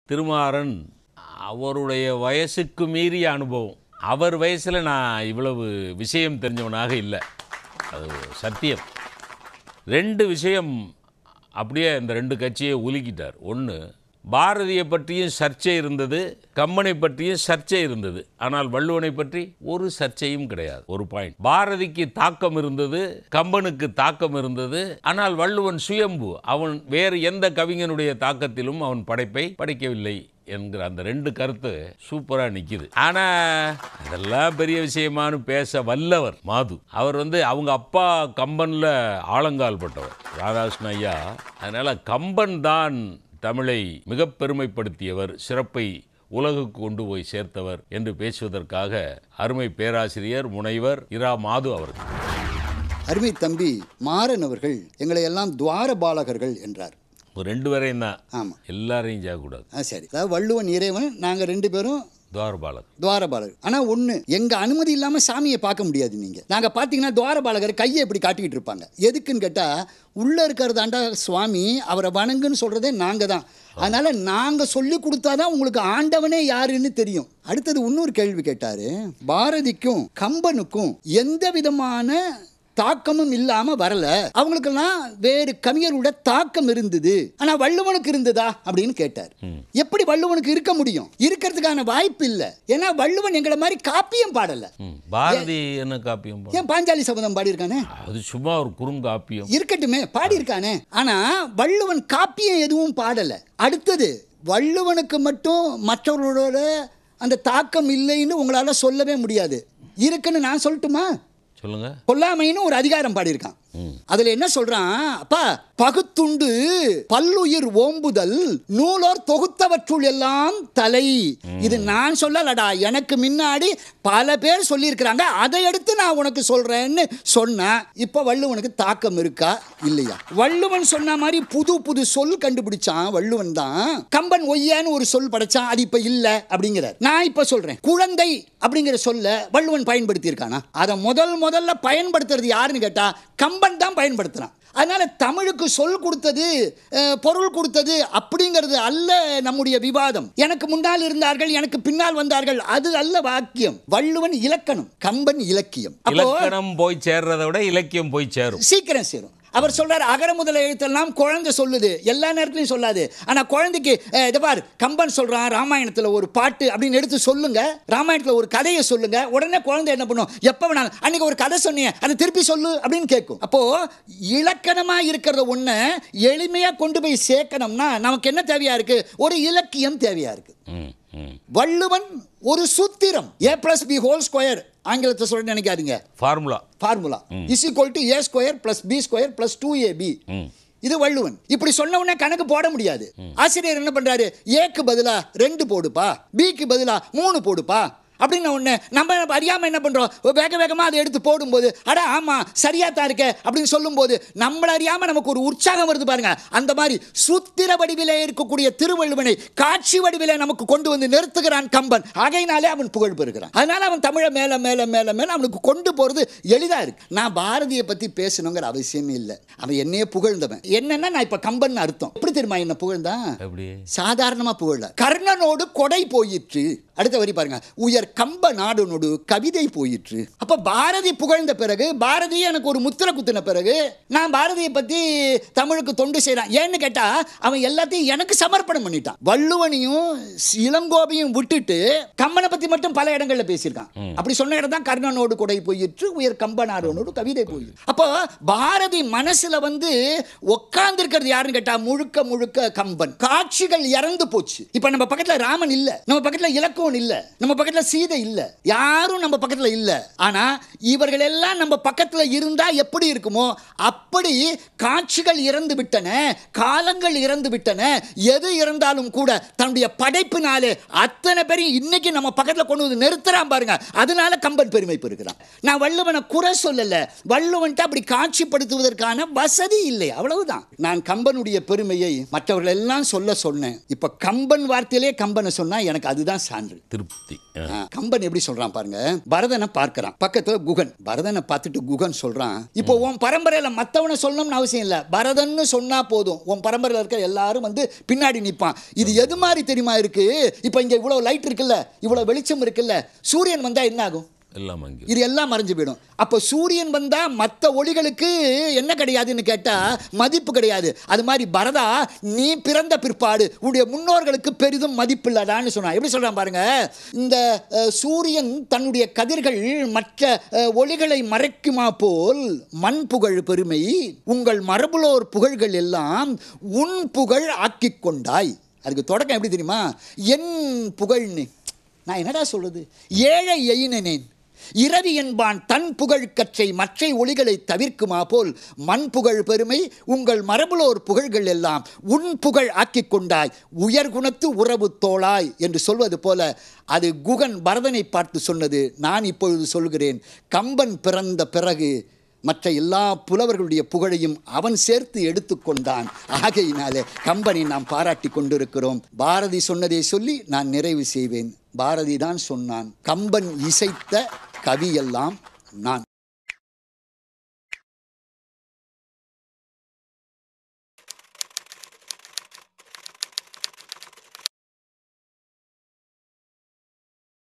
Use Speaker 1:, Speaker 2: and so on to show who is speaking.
Speaker 1: திருமாறன் அவருடைய வயசுக்கு மீறிய அனுபவம் அவர் வயசில் நான் இவ்வளவு விஷயம் தெரிஞ்சவனாக இல்லை அது சத்தியம் ரெண்டு விஷயம் அப்படியே இந்த ரெண்டு கட்சியை உலுக்கிட்டார் ஒன்று பாரதியை பற்றியும் சர்ச்சை இருந்தது கம்பனை பற்றியும் சர்ச்சை இருந்தது ஆனால் வள்ளுவனை பற்றி ஒரு சர்ச்சையும் கிடையாது ஒரு பாயிண்ட் பாரதிக்கு தாக்கம் இருந்தது கம்பனுக்கு தாக்கம் இருந்தது ஆனால் வள்ளுவன் சுயம்பு அவன் வேறு எந்த கவிஞனுடைய தாக்கத்திலும் அவன் படைப்பை படைக்கவில்லை என்கிற அந்த ரெண்டு கருத்து சூப்பரா நிக்குது ஆனா அதெல்லாம் பெரிய விஷயமானு பேச வல்லவர் மாது அவர் வந்து அவங்க அப்பா கம்பன்ல ஆழங்கால் பட்டவர் ராதாகிருஷ்ண ஐயா அதனால கம்பன் தான் தமிழை மிக பெருமைப்படுத்தியவர் சிறப்பை உலகுக்கு கொண்டு போய் சேர்த்தவர் என்று பேசுவதற்காக அருமை பேராசிரியர் முனைவர் இரா மாது அவர்கள்
Speaker 2: அருமை தம்பி மாறன் அவர்கள் எங்களை எல்லாம் துவார பாலகர்கள் என்றார்
Speaker 1: ஒரு ரெண்டு பேரையும் தான்
Speaker 2: ஆமாம்
Speaker 1: எல்லாரையும் செய்யக்கூடாது
Speaker 2: ஆ சரி அதாவது வள்ளுவன் இறைவன் நாங்கள் ரெண்டு பேரும்
Speaker 1: துவாரபாலகர்
Speaker 2: துவாரபாலகர் ஆனால் ஒன்று எங்கள் அனுமதி இல்லாமல் சாமியை பார்க்க முடியாது நீங்கள் நாங்கள் பார்த்தீங்கன்னா துவாரபாலகர் கையை இப்படி காட்டிக்கிட்டு இருப்பாங்க எதுக்குன்னு கேட்டால் உள்ளே இருக்கிறதாண்டா சுவாமி அவரை வணங்குன்னு சொல்கிறதே நாங்கள் தான் அதனால் நாங்கள் சொல்லி கொடுத்தாதான் உங்களுக்கு ஆண்டவனே யாருன்னு தெரியும் அடுத்தது இன்னொரு கேள்வி கேட்டார் பாரதிக்கும் கம்பனுக்கும் எந்த விதமான தாக்கமும் இல்லாம வரல அவங்களுக்கெல்லாம் வேறு கவிஞரோட தாக்கம் இருந்தது ஆனா வள்ளுவனுக்கு இருந்ததா அப்படின்னு கேட்டார் எப்படி வள்ளுவனுக்கு இருக்க முடியும் இருக்கிறதுக்கான வாய்ப்பு இல்ல ஏன்னா வள்ளுவன் எங்களை மாதிரி காப்பியம் பாடல
Speaker 1: ம். பாரதி என்ன காப்பியம் பா-
Speaker 2: ஏன் பாஞ்சாலி சபதம் பாடியிருக்கானே
Speaker 1: அது சும்மா ஒரு குறுங்காப்பியம்
Speaker 2: இருக்கட்டுமே பாடியிருக்கானே ஆனா வள்ளுவன் காப்பியம் எதுவும் பாடல அடுத்தது வள்ளுவனுக்கு மட்டும் மற்றவர்களோட அந்த தாக்கம் இல்லைன்னு உங்களால சொல்லவே முடியாது இருக்குன்னு நான் சொல்லட்டுமா
Speaker 1: சொல்லுங்க
Speaker 2: கொல்லாமைன்னு ஒரு அதிகாரம் பாடியிருக்கான் அதுல என்ன சொல்றான் அப்பா பகுத்துண்டு பல்லுயிர் ஓம்புதல் நூலோர் தொகுத்தவற்றுள் எல்லாம் தலை இது நான் சொல்லலடா எனக்கு முன்னாடி பல பேர் சொல்லியிருக்கிறாங்க அதை எடுத்து நான் உனக்கு சொல்றேன்னு சொன்னேன் இப்ப வள்ளுவனுக்கு தாக்கம் இருக்கா இல்லையா வள்ளுவன் சொன்ன மாதிரி புது புது சொல் கண்டுபிடிச்சான் வள்ளுவன் தான் கம்பன் ஒய்யான்னு ஒரு சொல் படைச்சான் அது இப்ப இல்ல அப்படிங்கிறார் நான் இப்ப சொல்றேன் குழந்தை அப்படிங்கிற சொல்ல வள்ளுவன் பயன்படுத்தி இருக்கானா அதை முதல் முதல்ல பயன்படுத்துறது யாருன்னு கேட்டா கம்பன் தான் பயன்படுத்துறான் அதனால தமிழுக்கு சொல் கொடுத்தது அஹ், பொருள் கொடுத்தது அப்படிங்கிறது அல்ல நம்முடைய விவாதம் எனக்கு முன்னால் இருந்தார்கள் எனக்கு பின்னால் வந்தார்கள் அது அல்ல வாக்கியம் வள்ளுவன் இலக்கணம் கம்பன் இலக்கியம் அப்போ
Speaker 1: இலக்கணம் போய் சேர்றதை விட இலக்கியம் போய் சேரும்
Speaker 2: சீக்கிரம் சேரும் அவர் சொல்றார் அகர முதல எழுத்தெல்லாம் குழந்தை சொல்லுது எல்லா நேரத்துலையும் சொல்லாது ஆனா குழந்தைக்கு அஹ், இதை பார் கம்பன் சொல்றான் ராமாயணத்துல ஒரு பாட்டு அப்படின்னு எடுத்து சொல்லுங்க ராமாயணத்துல ஒரு கதையை சொல்லுங்க உடனே குழந்தை என்ன பண்ணும் எப்ப வேணாலும் அன்னைக்கு ஒரு கதை சொன்னீங்க அதை திருப்பி சொல்லு அப்படின்னு கேட்கும் அப்போ இலக்கணமா இருக்கிறத ஒண்ணு எளிமையா கொண்டு போய் சேர்க்கணும்னா நமக்கு என்ன தேவையா இருக்கு ஒரு இலக்கியம் தேவையா இருக்கு
Speaker 1: ம், ம்.
Speaker 2: வள்ளுவன் ஒரு சூத்திரம் A plus B whole square ஆங்கிலத்தை சொல்ல நினைக்காதீங்க
Speaker 1: formula
Speaker 2: formula is equal to A square plus B square plus two A B இது வள்ளுவன் இப்படி சொன்ன உடனே கணக்கு போட முடியாது ஆசிரியர் என்ன பண்றாரு ஏக்கு பதிலா ரெண்டு போடுப்பா பிக்கு பதிலா மூணு போடுப்பா அப்படின்ன உடனே நம்ம அறியாம என்ன பண்றோம் வேக வேகமா அதை எடுத்து போடும்போது அட ஆமா சரியா தான் இருக்க அப்படின்னு சொல்லும்போது நம்மள அறியாம நமக்கு ஒரு உற்சாகம் வருது பாருங்க அந்த மாதிரி சூத்திர வடிவிலே இருக்கக்கூடிய திருவள்ளுவனை காட்சி வடிவிலே நமக்கு கொண்டு வந்து நிறுத்துகிறான் கம்பன் ஆகையினாலே அவன் புகழ் பெறுகிறான் அதனால அவன் தமிழை மேல மேல மேல மேல அவனுக்கு கொண்டு போறது எளிதா இருக்கு நான் பாரதியை பத்தி பேசணுங்கிற அவசியமே இல்லை அவன் என்னையே புகழ்ந்தவன் என்னன்னா நான் இப்ப கம்பன் அர்த்தம் எப்படி தெரியுமா என்ன புகழ்ந்தான்
Speaker 1: எப்படி
Speaker 2: சாதாரணமா புகழ கர்ணனோடு கொடை போயிற்று அடுத்த வரி பாருங்க உயர் கம்ப நாடனோடு கவிதை போயிற்று அப்ப பாரதி புகழ்ந்த பிறகு பாரதி எனக்கு ஒரு முத்திரை குத்தின பிறகு நான் பாரதியை பத்தி தமிழுக்கு தொண்டு செய்றான் ஏன்னு கேட்டா அவன் எல்லாத்தையும் எனக்கு சமர்ப்பணம் பண்ணிட்டான் வள்ளுவனையும் இளங்கோவையும் விட்டுட்டு கம்பனை பத்தி மட்டும் பல இடங்கள்ல பேசியிருக்கான் அப்படி சொன்ன இடம் தான் கர்ணனோடு கொடை போயிற்று உயர் கம்ப நாடனோடு கவிதை போயிற்று அப்போ பாரதி மனசுல வந்து உட்கார்ந்து இருக்கிறது யாருன்னு கேட்டா முழுக்க முழுக்க கம்பன் காட்சிகள் இறந்து போச்சு இப்ப நம்ம பக்கத்துல ராமன் இல்ல நம்ம பக்கத்துல இலக்கோன் இல்ல நம்ம பக்கத்துல சீதை இல்ல யாரும் நம்ம பக்கத்துல இல்ல ஆனா இவர்கள் எல்லாம் நம்ம பக்கத்துல இருந்தா எப்படி இருக்குமோ அப்படி காட்சிகள் இறந்து விட்டன காலங்கள் இறந்து விட்டன எது இறந்தாலும் கூட தன்னுடைய படைப்பினாலே அத்தனை பேரையும் இன்னைக்கு நம்ம பக்கத்துல கொண்டு வந்து நிறுத்துறான் பாருங்க அதனால கம்பன் பெருமை பெறுகிறான் நான் வள்ளுவனை குறை சொல்லல வள்ளுவன்ட்டு அப்படி காட்சிப்படுத்துவதற்கான வசதி இல்லை அவ்வளவுதான் நான் கம்பனுடைய பெருமையை மற்றவர்கள் எல்லாம் சொல்ல சொன்னேன் இப்ப கம்பன் வார்த்தையிலே கம்பனை சொன்னா எனக்கு அதுதான் சான்று
Speaker 1: திருப்தி ஆ.
Speaker 2: ஆ, கம்பன் எப்படி சொல்றான் பாருங்க பரதனை பார்க்கறான் பக்கத்துல குகன் பரதனை பார்த்துட்டு குகன் சொல்றான் இப்போ உன் பரம்பரையில மத்தவனை சொல்லணும்னு அவசியம் இல்ல பரதன்னு சொன்னா போதும் உன் பரம்பரையில இருக்கிற எல்லாரும் வந்து பின்னாடி நிப்பான் இது எது மாதிரி தெரியுமா இருக்கு இப்போ இங்க இவ்வளவு லைட் இருக்குல்ல இவ்வளவு வெளிச்சம் இருக்குல்ல சூரியன் வந்தா என்ன ஆகும்
Speaker 1: எல்லாம் அங்கே
Speaker 2: இது எல்லாம் மறைஞ்சு போயிடும் அப்போ சூரியன் வந்தா மற்ற ஒளிகளுக்கு என்ன கிடையாதுன்னு கேட்டா மதிப்பு கிடையாது அது மாதிரி பரதா நீ பிறந்த பிற்பாடு உன்னுடைய முன்னோர்களுக்கு பெரிதும் மதிப்பு இல்லடான்னு சொன்னான் எப்படி சொல்றான் பாருங்க இந்த அஹ், சூரியன் தன்னுடைய கதிர்கள் மற்ற அஹ், ஒளிகளை மறைக்குமா போல் மண் புகழ் பெருமை உங்கள் மரபுலோர் புகழ்கள் எல்லாம் உன் புகழ் ஆக்கிக் கொண்டாய் அதுக்கு தொடக்கம் எப்படி தெரியுமா என் புகழ்னு நான் என்னடா சொல்றது ஏழை எயினேன் இரவி என்பான் தன் புகழ் கற்றை மற்றை ஒளிகளை தவிர்க்குமா போல் மண் புகழ் பெருமை உங்கள் மரபுலோர் புகழ்கள் எல்லாம் உன் புகழ் ஆக்கிக் கொண்டாய் உயர் குணத்து உறவு தோளாய் என்று சொல்வது போல அது குகன் பரதனை பார்த்து சொன்னது நான் இப்பொழுது சொல்கிறேன் கம்பன் பிறந்த பிறகு மற்ற எல்லா புலவர்களுடைய புகழையும் அவன் சேர்த்து எடுத்துக்கொண்டான் ஆகையினாலே கம்பனை நாம் பாராட்டி கொண்டிருக்கிறோம் பாரதி சொன்னதை சொல்லி நான் நிறைவு செய்வேன் பாரதி தான் சொன்னான் கம்பன் இசைத்த கவியெல்லாம் நான்